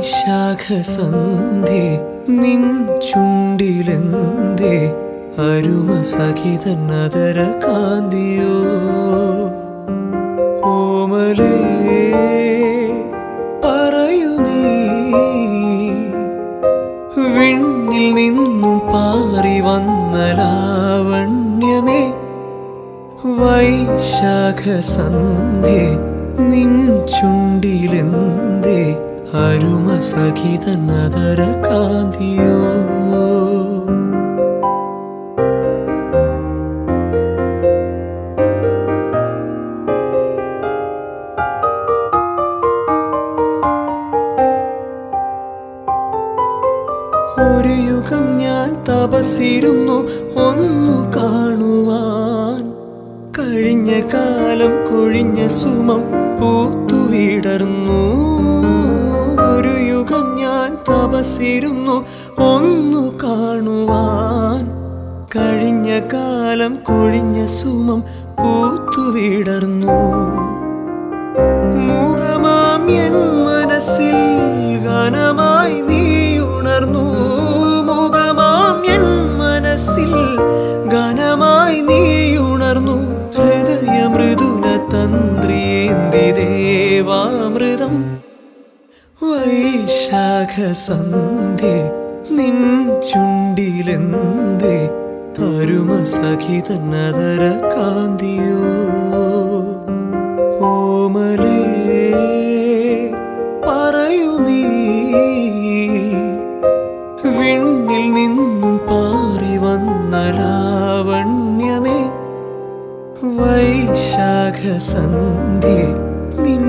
വൈശാഖസന്ധി നിൻ ചുണ്ടിലെന്തേ അരുമ സഖിതന്നതര കാന്തിയോ ഓമലേ പറയൂ നീ വിണ്ണിൽ നിന്നും പാറി വന്ന ലാവണ്യമേ വൈശാഖസന്ധ്യേ നിൻ ചുണ്ടിലെന്തേ അരുമ സഖിതന്നതര കാന്തിയോ ഒരു യുഗം ഞാൻ തപസിരുന്നു ഒന്നു കാണുവാൻ കഴിഞ്ഞ കാലം കൊഴിഞ്ഞ സുമം പൂത്തുവിടർന്നു ഒരു യുഗം ഞാൻ തപസിരുന്നു ഒന്നു കാണുവാൻ കഴിഞ്ഞ കാലം കൊഴിഞ്ഞ സുമം പൂത്തുവിടർന്നു മുഖമാം എൻ മനസ്സിൽ ഗാനമായി നീ ഉണർന്നു മുഖമാം എൻ മനസ്സിൽ ഗാനമായി നീ ഉണർന്നു ഹൃദയ മൃദുല തന്ത്രിയേന്തി ദേവാമൃതം വൈശാഖസന്ധ്യ നിൻ ചുണ്ടിലെന്തേ അരുമ സഖിതന്നതര കാന്തിയോ ഓമലേ പറയൂ നീ വിണ്ണിൽ നിന്നും പാറി വന്ന ലാവണ്യമേ വൈശാഖസന്ധ്യ നിൻ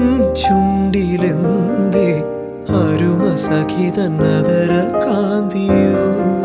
ചുണ്ടിലെന്തേ അരുമ സഖിതന്നതര കാന്തിയോ